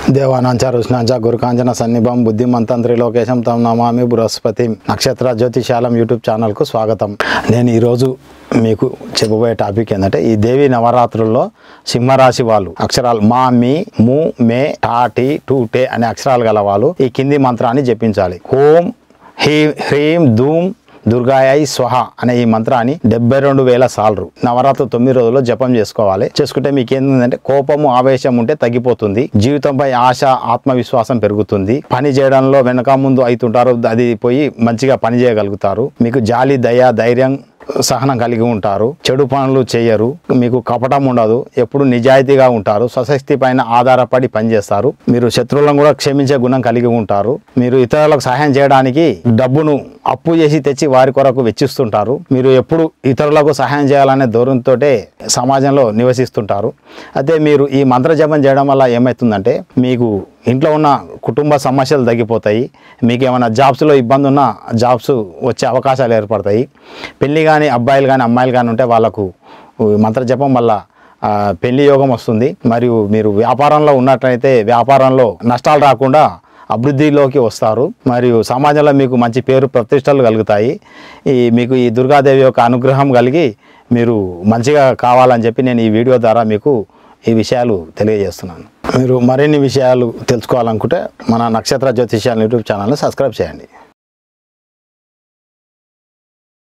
దేవానాంచ రుష్ణాంచ గురుకాంచన సన్నిభం బుద్ధిమంతం త్రిలోకేశం తం నమామి బృహస్పతి నక్షత్ర జ్యోతిశాలం యూట్యూబ్ ఛానల్కు స్వాగతం నేను ఈరోజు మీకు చెప్పబోయే టాపిక్ ఏంటంటే ఈ దేవి నవరాత్రుల్లో సింహరాశి వాళ్ళు అక్షరాలు మా మీ ము మే టా టి టూ టే అనే అక్షరాలు గల వాళ్ళు ఈ కింది మంత్రాన్ని జపించాలి ఓం హీ హ్రీం ధూమ్ దుర్గాయై స్వహ అనే ఈ మంత్రాన్ని డెబ్బై రెండు వేల సార్లు నవరాత్రి తొమ్మిది రోజుల్లో జపం చేసుకోవాలి చేసుకుంటే మీకు ఏంటంటే కోపము ఆవేశం ఉంటే తగ్గిపోతుంది జీవితంపై ఆశ ఆత్మవిశ్వాసం పెరుగుతుంది పని చేయడంలో వెనక ముందు అవుతుంటారు అది పోయి మంచిగా పని చేయగలుగుతారు మీకు జాలి దయ ధైర్యం సహనం కలిగి ఉంటారు చెడు పనులు చేయరు మీకు కపటం ఉండదు ఎప్పుడు నిజాయితీగా ఉంటారు స్వశక్తి పైన ఆధారపడి పనిచేస్తారు మీరు శత్రువులను కూడా క్షమించే గుణం కలిగి ఉంటారు మీరు ఇతరులకు సహాయం చేయడానికి డబ్బును అప్పు చేసి తెచ్చి వారి కొరకు వెచ్చిస్తుంటారు మీరు ఎప్పుడు ఇతరులకు సహాయం చేయాలనే ధోరణితో సమాజంలో నివసిస్తుంటారు అయితే మీరు ఈ మంత్ర జపం చేయడం వల్ల ఏమవుతుందంటే మీకు ఇంట్లో ఉన్న కుటుంబ సమస్యలు తగ్గిపోతాయి మీకు ఏమైనా జాబ్స్లో ఇబ్బంది ఉన్నా జాబ్స్ వచ్చే అవకాశాలు ఏర్పడతాయి పెళ్ళి కానీ అబ్బాయిలు కానీ అమ్మాయిలు కానీ ఉంటే వాళ్ళకు ఈ మంత్ర జపం వల్ల ఆ, పెళ్లి యోగం వస్తుంది మరియు మీరు వ్యాపారంలో ఉన్నట్లయితే వ్యాపారంలో నష్టాలు రాకుండా అభివృద్ధిలోకి వస్తారు మరియు సమాజంలో మీకు మంచి పేరు ప్రతిష్టలు కలుగుతాయి ఈ మీకు ఈ దుర్గాదేవి యొక్క అనుగ్రహం కలిగి మీరు మంచిగా కావాలని చెప్పి నేను ఈ వీడియో ద్వారా మీకు ఈ విషయాలు తెలియజేస్తున్నాను మీరు మరిన్ని విషయాలు తెలుసుకోవాలనుకుంటే మన నక్షత్ర జ్యోతిష్యాల యూట్యూబ్ ఛానల్ని సబ్స్క్రైబ్ చేయండి